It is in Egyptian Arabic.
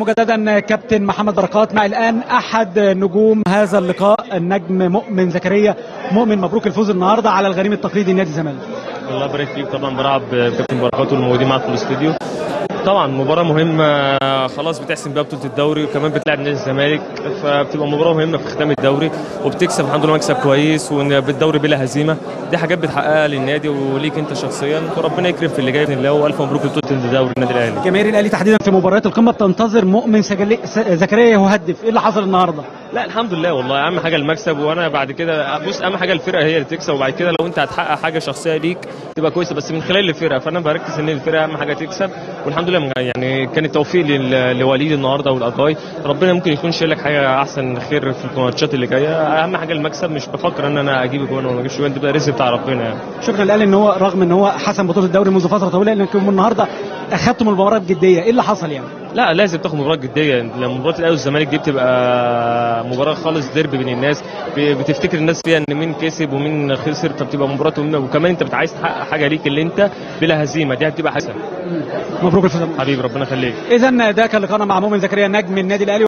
مجددا كابتن محمد بركات مع الان احد نجوم هذا اللقاء النجم مؤمن زكريا مؤمن مبروك الفوز النهارده على الغريم التقليدي نادي الزمالك الله يبارك فيك طبعا برحب بكابتن بركات والموجودين معاك في الاستوديو طبعا مباراة مهمة خلاص بتحسم بيها بطولة الدوري وكمان بتلعب نادي الزمالك فبتبقى مباراة مهمة في ختام الدوري وبتكسب الحمد لله مكسب كويس وبالدوري بلا هزيمة دي حاجات بتحققها للنادي وليك انت شخصيا وربنا يكرم في اللي جاي باذن الله والف مبروك لبطولة الدوري النادي الاهلي جماهير الاهلي تحديدا في مباريات القمه بتنتظر مؤمن سجل... س- زكريا يهدف ايه اللي حصل النهارده لا الحمد لله والله اهم حاجه المكسب وانا بعد كده بص اهم حاجه الفرقه هي اللي تكسب وبعد كده لو انت هتحقق حاجه شخصيه ليك تبقى كويسه بس من خلال الفرقه فانا بركز ان الفرقه اهم حاجه تكسب والحمد لله يعني كان التوفيق لل- لوليد النهارده والاجاي ربنا ممكن يكون شايل لك حاجه احسن خير في الماتشات اللي جايه اهم حاجه المكسب مش بفكر ان انا اجيب جوان ولا ما اجيبش جوان تبقى رزق بتاع ربنا يعني شكرا للاهلي ان هو رغم ان هو حسم بطوله الدوري منذ فتره طويله لكن النهارده اخدتم المباراه بجديه ايه اللي حصل يعني لا لازم تاخد مباراه جديه لما مباراه الاهلي والزمالك دي بتبقى مباراه خالص ديربي بين الناس ب- بتفتكر الناس فيها ان مين كسب ومين خسر فبتبقى مباراه مهمه وكمان انت عايز تحقق حاجه ليك اللي انت بلا هزيمه دي هتبقى حسن مبروك الفوز حبيبي ربنا يخليك اذا ده كان لقاءنا مع مؤمن زكريا نجم النادي الاهلي